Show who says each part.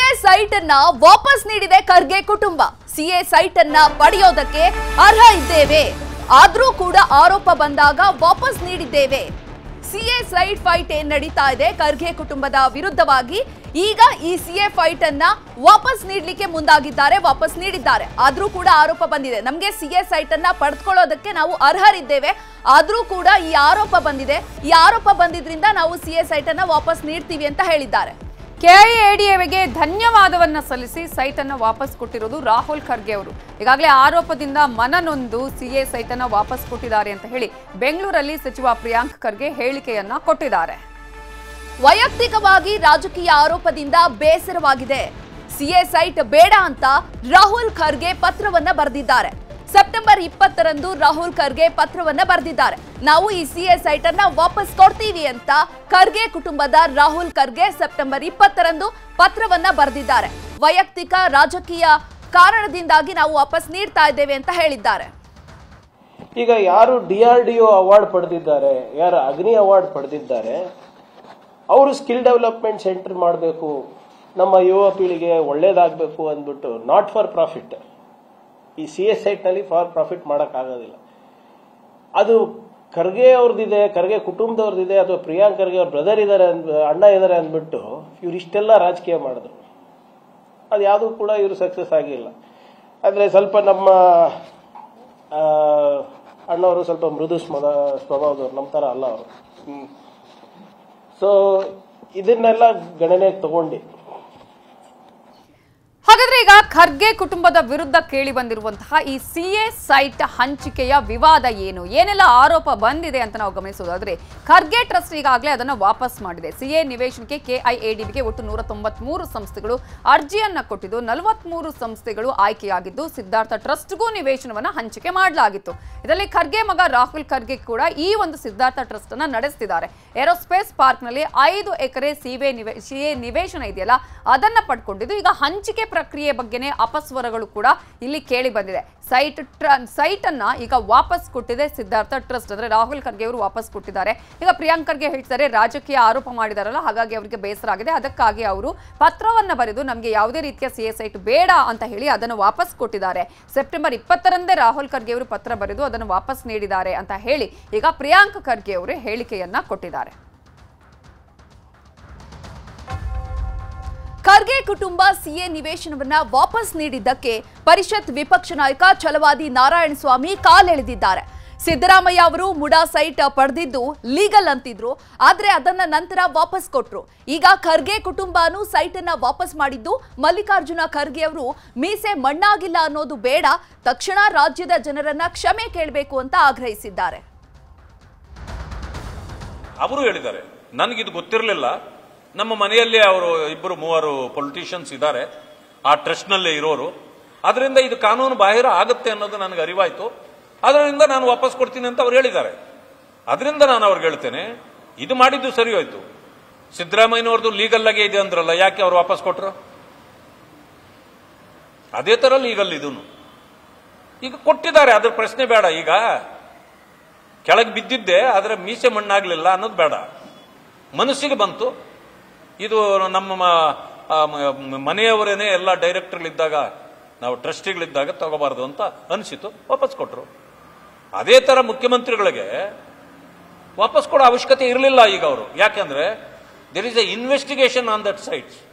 Speaker 1: site ಅನ್ನ ವಾಪಸ್ ನೀಡಿದೆ ಖರ್ಗೆ ಕುಟುಂಬ ಸಿಎ ಸೈಟ್ ಅನ್ನ ಪಡೆಯೋದಕ್ಕೆ ಅರ್ಹ ಇದ್ದೇವೆ ಆದ್ರೂ ಕೂಡ ಆರೋಪ ಬಂದಾಗ ವಾಪಸ್ ನೀಡಿದ್ದೇವೆ ಸಿಎ ಸೈಟ್ ಫೈಟ್ ಏನ್ ನಡೀತಾ ಇದೆ ಖರ್ಗೆ ಕುಟುಂಬದ ವಿರುದ್ಧವಾಗಿ ಈಗ ಈ ಸಿಎ ಫೈಟ್ ಅನ್ನ ವಾಪಸ್ ನೀಡಲಿಕ್ಕೆ ಮುಂದಾಗಿದ್ದಾರೆ ವಾಪಸ್ ನೀಡಿದ್ದಾರೆ ಆದ್ರೂ ಕೂಡ ಆರೋಪ ಬಂದಿದೆ ನಮಗೆ ಸಿಎ ಸೈಟ್ ಅನ್ನ ಪಡೆದುಕೊಳ್ಳೋದಕ್ಕೆ ನಾವು ಅರ್ಹರಿದ್ದೇವೆ ಆದ್ರೂ ಕೂಡ ಈ ಆರೋಪ ಬಂದಿದೆ ಈ ಆರೋಪ ಬಂದಿದ್ರಿಂದ ನಾವು ಸಿಎ ಸೈಟ್ ಅನ್ನ ವಾಪಸ್ ನೀಡ್ತೀವಿ ಅಂತ ಹೇಳಿದ್ದಾರೆ
Speaker 2: ಕೆಐಎಡಿಎಗೆ ಧನ್ಯವಾದವನ್ನ ಸಲ್ಲಿಸಿ ಸೈಟ್ ಅನ್ನ ವಾಪಸ್ ಕೊಟ್ಟಿರೋದು ರಾಹುಲ್ ಖರ್ಗೆ ಅವರು ಈಗಾಗಲೇ ಆರೋಪದಿಂದ ಮನನೊಂದು ಸಿಎ ಸೈಟ್ ಅನ್ನ ವಾಪಸ್ ಕೊಟ್ಟಿದ್ದಾರೆ ಅಂತ ಹೇಳಿ ಬೆಂಗಳೂರಲ್ಲಿ ಸಚಿವ ಪ್ರಿಯಾಂಕ್ ಖರ್ಗೆ ಹೇಳಿಕೆಯನ್ನ ಕೊಟ್ಟಿದ್ದಾರೆ
Speaker 1: ವೈಯಕ್ತಿಕವಾಗಿ ರಾಜಕೀಯ ಆರೋಪದಿಂದ ಬೇಸರವಾಗಿದೆ ಸಿಎ ಸೈಟ್ ಬೇಡ ಅಂತ ರಾಹುಲ್ ಖರ್ಗೆ ಪತ್ರವನ್ನ ಬರೆದಿದ್ದಾರೆ ಸೆಪ್ಟೆಂಬರ್ ಇಪ್ಪತ್ತರಂದು ರಾಹುಲ್ ಖರ್ಗೆ ಪತ್ರವನ್ನ ಬರೆದಿದ್ದಾರೆ ನಾವು ಈ ಸಿಎ ಸೈಟ್ ಅನ್ನ ವಾಪಸ್ ಕೊಡ್ತೀವಿ ಅಂತ ಖರ್ಗೆ ಕುಟುಂಬದ ರಾಹುಲ್ ಖರ್ಗೆ ಸೆಪ್ಟೆಂಬರ್ ಇಪ್ಪತ್ತರಂದು ಪತ್ರವನ್ನ ಬರೆದಿದ್ದಾರೆ ವೈಯಕ್ತಿಕ ರಾಜಕೀಯ ಕಾರಣದಿಂದಾಗಿ ನಾವು ವಾಪಸ್ ನೀಡ್ತಾ ಇದ್ದೇವೆ ಅಂತ ಹೇಳಿದ್ದಾರೆ
Speaker 3: ಈಗ ಯಾರು D R D O award ಪಡೆದಿದ್ದಾರೆ ಯಾರು ಅಗ್ನಿ ಅವಾರ್ಡ್ ಪಡೆದಿದ್ದಾರೆ ಅವರು ಸ್ಕಿಲ್ ಡೆವಲಪ್ಮೆಂಟ್ ಸೆಂಟರ್ ಮಾಡಬೇಕು ನಮ್ಮ ಯುವ ಪೀಳಿಗೆ ಒಳ್ಳೇದಾಗಬೇಕು ಅಂದ್ಬಿಟ್ಟು ನಾಟ್ ಫಾರ್ ಪ್ರಾಫಿಟ್ ಈ ಸಿ ಎಸ್ ಸೈಟ್ನಲ್ಲಿ ಫಾರ್ ಪ್ರಾಫಿಟ್ ಮಾಡೋಕ್ಕಾಗೋದಿಲ್ಲ ಅದು ಖರ್ಗೆ ಅವ್ರದ್ದಿದೆ ಖರ್ಗೆ ಕುಟುಂಬದವ್ರದ್ದಿದೆ ಅಥವಾ ಪ್ರಿಯಾಂಕ್ ಖರ್ಗೆ ಅವ್ರ ಬ್ರದರ್ ಇದ್ದಾರೆ ಅಂದ್ ಅಣ್ಣ ಇದ್ದಾರೆ ಅಂದ್ಬಿಟ್ಟು ಇವ್ರು ಇಷ್ಟೆಲ್ಲ ರಾಜಕೀಯ ಮಾಡಿದ್ರು ಅದು ಯಾವುದೂ ಕೂಡ ಇವರು ಸಕ್ಸಸ್ ಆಗಿಲ್ಲ ಆದರೆ ಸ್ವಲ್ಪ ನಮ್ಮ ಆ, ಅಣ್ಣವರು ಸ್ವಲ್ಪ ಮೃದು ಸ್ಮದ ಸ್ವಭಾವದವ್ರು ನಮ್ಮ ಥರ ಅಲ್ಲ ಅವರು ಸೊ ಇದನ್ನೆಲ್ಲ ಗಣನೆಗೆ ತಗೊಂಡು
Speaker 2: ಹಾಗಾದ್ರೆ ಈಗ ಖರ್ಗೆ ಕುಟುಂಬದ ವಿರುದ್ಧ ಕೇಳಿ ಬಂದಿರುವಂತಹ ಈ ಸಿಎ ಸೈಟ್ ಹಂಚಿಕೆಯ ವಿವಾದ ಏನು ಏನೆಲ್ಲ ಆರೋಪ ಬಂದಿದೆ ಅಂತ ನಾವು ಗಮನಿಸೋದಾದ್ರೆ ಖರ್ಗೆ ಟ್ರಸ್ಟ್ ಈಗಾಗಲೇ ಅದನ್ನ ವಾಪಸ್ ಮಾಡಿದೆ ಸಿಎ ನಿವೇಶನಕ್ಕೆ ಕೆಐಎಡಿಬಿಗೆ ಒಟ್ಟು ನೂರ ತೊಂಬತ್ಮೂರು ಸಂಸ್ಥೆಗಳು ಅರ್ಜಿಯನ್ನ ಕೊಟ್ಟಿದ್ದು ನಲವತ್ಮೂರು ಸಂಸ್ಥೆಗಳು ಆಯ್ಕೆಯಾಗಿದ್ದು ಸಿದ್ಧಾರ್ಥ ಟ್ರಸ್ಟ್ಗೂ ನಿವೇಶನವನ್ನ ಹಂಚಿಕೆ ಮಾಡಲಾಗಿತ್ತು ಇದರಲ್ಲಿ ಖರ್ಗೆ ಮಗ ರಾಹುಲ್ ಖರ್ಗೆ ಕೂಡ ಈ ಒಂದು ಸಿದ್ಧಾರ್ಥ ಟ್ರಸ್ಟ್ ಅನ್ನ ನಡೆಸ್ತಿದ್ದಾರೆ ಏರೋಸ್ಪೇಸ್ ಪಾರ್ಕ್ ನಲ್ಲಿ ಐದು ಎಕರೆ ಸಿವೆ ನಿವೇ ಸಿಎ ನಿವೇಶನ ಇದೆಯಲ್ಲ ಅದನ್ನ ಪಡ್ಕೊಂಡಿದ್ದು ಈಗ ಹಂಚಿಕೆ ಪ್ರಕ್ರಿಯೆ ಬಗ್ಗೆನೇ ಅಪಸ್ವರಗಳು ಕೂಡ ಇಲ್ಲಿ ಕೇಳಿ ಬಂದಿದೆ ಸೈಟ್ ಸೈಟ್ ಅನ್ನ ಈಗ ವಾಪಸ್ ಕೊಟ್ಟಿದೆ ಸಿದ್ಧಾರ್ಥ ಟ್ರಸ್ಟ್ ಅಂದ್ರೆ ರಾಹುಲ್ ಖರ್ಗೆ ಅವರು ವಾಪಸ್ ಕೊಟ್ಟಿದ್ದಾರೆ ಈಗ ಪ್ರಿಯಾಂಕ್ ಖರ್ಗೆ ಹೇಳ್ತಾರೆ ರಾಜಕೀಯ ಆರೋಪ ಮಾಡಿದಾರಲ್ಲ ಹಾಗಾಗಿ ಅವರಿಗೆ ಬೇಸರ ಆಗಿದೆ ಅದಕ್ಕಾಗಿ ಅವರು ಪತ್ರವನ್ನ ಬರೆದು ನಮಗೆ ಯಾವುದೇ ರೀತಿಯ ಸಿ ಸೈಟ್ ಬೇಡ ಅಂತ ಹೇಳಿ ಅದನ್ನು ವಾಪಸ್ ಕೊಟ್ಟಿದ್ದಾರೆ ಸೆಪ್ಟೆಂಬರ್ ಇಪ್ಪತ್ತರಂದೇ ರಾಹುಲ್ ಖರ್ಗೆ ಅವರು ಪತ್ರ ಬರೆದು ಅದನ್ನು ವಾಪಸ್ ನೀಡಿದ್ದಾರೆ ಅಂತ ಹೇಳಿ ಈಗ ಪ್ರಿಯಾಂಕ್ ಖರ್ಗೆ ಅವರು ಹೇಳಿಕೆಯನ್ನ ಕೊಟ್ಟಿದ್ದಾರೆ
Speaker 1: ಖರ್ಗೆ ಕುಟುಂಬ ಸಿಎ ನಿವೇಶನವನ್ನ ವಾಪಸ್ ನೀಡಿದ್ದಕ್ಕೆ ಪರಿಷತ್ ವಿಪಕ್ಷ ನಾಯಕ ಛಲವಾದಿ ನಾರಾಯಣಸ್ವಾಮಿ ಕಾಲೆಳೆದಿದ್ದಾರೆ ಸಿದ್ದರಾಮಯ್ಯ ಅವರು ಮುಡಾ ಸೈಟ್ ಪಡೆದಿದ್ದು ಲೀಗಲ್ ಅಂತಿದ್ರು ಆದ್ರೆ ಅದನ್ನ ನಂತರ ವಾಪಸ್ ಕೊಟ್ರು ಈಗ ಖರ್ಗೆ ಕುಟುಂಬನೂ ಸೈಟ್ ಅನ್ನ ವಾಪಸ್ ಮಾಡಿದ್ದು ಮಲ್ಲಿಕಾರ್ಜುನ ಖರ್ಗೆ ಅವರು ಮೀಸೆ ಮಣ್ಣಾಗಿಲ್ಲ ಅನ್ನೋದು ಬೇಡ ತಕ್ಷಣ ರಾಜ್ಯದ ಜನರನ್ನ ಕ್ಷಮೆ ಕೇಳಬೇಕು ಅಂತ ಆಗ್ರಹಿಸಿದ್ದಾರೆ
Speaker 4: ಅವರು ಹೇಳಿದ್ದಾರೆ ನನಗಿದು ಗೊತ್ತಿರಲಿಲ್ಲ ನಮ್ಮ ಮನೆಯಲ್ಲಿ ಅವರು ಇಬ್ಬರು ಮೂವರು ಪೊಲಿಟಿಷಿಯನ್ಸ್ ಇದ್ದಾರೆ ಆ ಟ್ರಸ್ಟ್ನಲ್ಲೇ ಇರೋರು ಅದರಿಂದ ಇದು ಕಾನೂನು ಬಾಹಿರ ಆಗುತ್ತೆ ಅನ್ನೋದು ನನಗೆ ಅರಿವಾಯ್ತು ಅದರಿಂದ ನಾನು ವಾಪಸ್ ಕೊಡ್ತೀನಿ ಅಂತ ಅವ್ರು ಹೇಳಿದ್ದಾರೆ ಅದರಿಂದ ನಾನು ಅವ್ರಿಗೆ ಹೇಳ್ತೇನೆ ಇದು ಮಾಡಿದ್ದು ಸರಿ ಹೋಯ್ತು ಸಿದ್ದರಾಮಯ್ಯನವ್ರದ್ದು ಲೀಗಲ್ ಆಗೇ ಇದೆ ಅಂದ್ರಲ್ಲ ಯಾಕೆ ಅವ್ರು ವಾಪಸ್ ಕೊಟ್ರು ಅದೇ ತರ ಲೀಗಲ್ ಇದೂನು ಈಗ ಕೊಟ್ಟಿದ್ದಾರೆ ಅದ್ರ ಪ್ರಶ್ನೆ ಬೇಡ ಈಗ ಕೆಳಗೆ ಬಿದ್ದಿದ್ದೆ ಅದರ ಮೀಸೆ ಮಣ್ಣಾಗ್ಲಿಲ್ಲ ಅನ್ನೋದು ಬೇಡ ಮನಸ್ಸಿಗೆ ಬಂತು ಇದು ನಮ್ಮ ಮ- ಆ ಮ- ಮನೆಯವರೇನೆ ಎಲ್ಲ ಡೈರೆಕ್ಟರ್ಗಳಿದ್ದಾಗ ನಾವು ಟ್ರಸ್ಟಿಗಳಿದ್ದಾಗ ತಗೋಬಾರ್ದು ಅಂತ ಅನಿಸಿತು ವಾಪಸ್ ಕೊಟ್ರು ಅದೇ ತರ ಮುಖ್ಯಮಂತ್ರಿಗಳಿಗೆ ವಾಪಸ್ ಕೊಡೋ ಅವಶ್ಯಕತೆ ಇರಲಿಲ್ಲ ಈಗ ಅವರು ಯಾಕೆಂದ್ರೆ there is a investigation on that sites